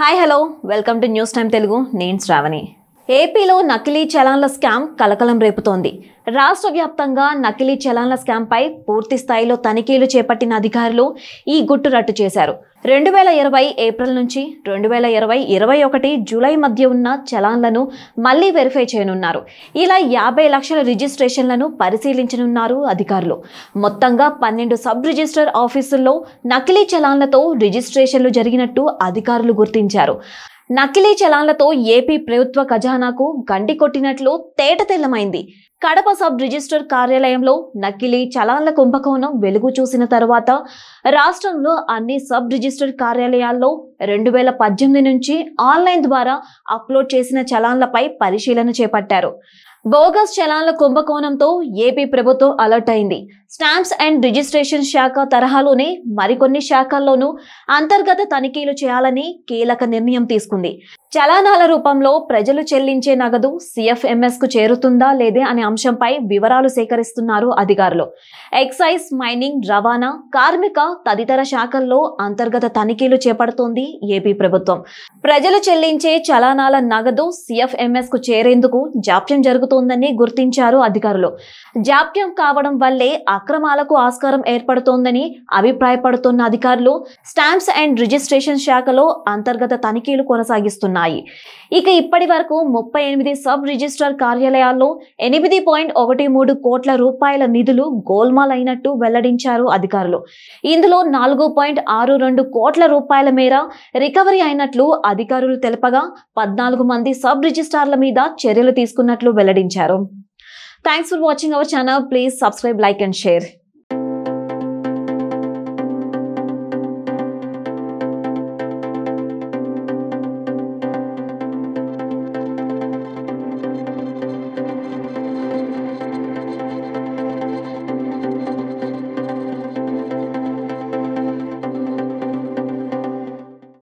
hi hello welcome to news time Telugu నేను శ్రావణి ఏపీలో నకిలీ చలాన్ల స్కామ్ కలకలం రేపుతోంది రాష్ట్ర వ్యాప్తంగా నకిలీ చలాన్ల స్కామ్పై పూర్తి స్థాయిలో తనిఖీలు చేపట్టిన అధికారులు ఈ గుట్టు రట్టు చేశారు రెండు వేల ఇరవై ఏప్రిల్ నుంచి రెండు వేల ఇరవై ఇరవై ఒకటి జూలై మధ్య ఉన్న చలాన్లను మళ్లీ వెరిఫై చేయనున్నారు ఇలా యాభై లక్షల రిజిస్ట్రేషన్లను పరిశీలించనున్నారు అధికారులు మొత్తంగా పన్నెండు సబ్ రిజిస్టర్ ఆఫీసుల్లో నకిలీ చలాన్లతో రిజిస్ట్రేషన్లు జరిగినట్టు అధికారులు గుర్తించారు నకిలీ చలాన్లతో ఏపీ ప్రభుత్వ ఖజానాకు గండి కొట్టినట్లు తేటతెల్లమైంది కడప సబ్ రిజిస్టర్ కార్యాలయంలో నకిలీ చలాన్ల కుంభకోణం వెలుగు చూసిన తర్వాత రాష్ట్రంలో అన్ని సబ్ రిజిస్టర్ కార్యాలయాల్లో రెండు వేల పద్దెనిమిది నుంచి ఆన్లైన్ ద్వారా అప్లోడ్ చేసిన చలాన్లపై పరిశీలన చేపట్టారు బోగస్ చలాన్ల కుంభకోణంతో ఏపీ ప్రభుత్వం అలర్ట్ అయింది స్టాంప్స్ అండ్ రిజిస్ట్రేషన్ శాఖ తరహాలోనే మరికొన్ని శాఖల్లోనూ అంతర్గత తనిఖీలు చేయాలని కీలక నిర్ణయం తీసుకుంది చలానాల రూపంలో ప్రజలు చెల్లించే నగదు సిఎఫ్ఎంఎస్ కు చేరుతుందా లేదే అనే అంశంపై వివరాలు సేకరిస్తున్నారు అధికారులు ఎక్సైజ్ మైనింగ్ రవాణా కార్మిక తదితర శాఖల్లో అంతర్గత తనిఖీలు చేపడుతోంది ఏపీ ప్రభుత్వం ప్రజలు చెల్లించే చలానాల నగదు సిఎఫ్ఎంఎస్ కు చేరేందుకు జాప్యం జరుగుతోందని గుర్తించారు అధికారులు జాప్యం కావడం వల్లే అక్రమాలకు ఆస్కారం ఏర్పడుతోందని అభిప్రాయపడుతున్న అధికారులు స్టాంప్స్ అండ్ రిజిస్ట్రేషన్ శాఖలో అంతర్గత తనిఖీలు కొనసాగిస్తున్నాయి ఇక ఇప్పటి వరకు ముప్పై ఎనిమిది సబ్ రిజిస్ట్రార్ కార్యాలయాల్లో ఎనిమిది పాయింట్ ఒకటి మూడు కోట్ల రూపాయల నిధులు గోల్మాల్ అయినట్టు వెల్లడించారు అధికారులు ఇందులో నాలుగు పాయింట్ ఆరు రెండు కోట్ల రూపాయల మేర రికవరీ అయినట్లు అధికారులు తెలపగా పద్నాలుగు మంది సబ్ రిజిస్ట్రార్ల మీద చర్యలు తీసుకున్నట్లు వెల్లడించారు thanks for watching our channel please subscribe like and share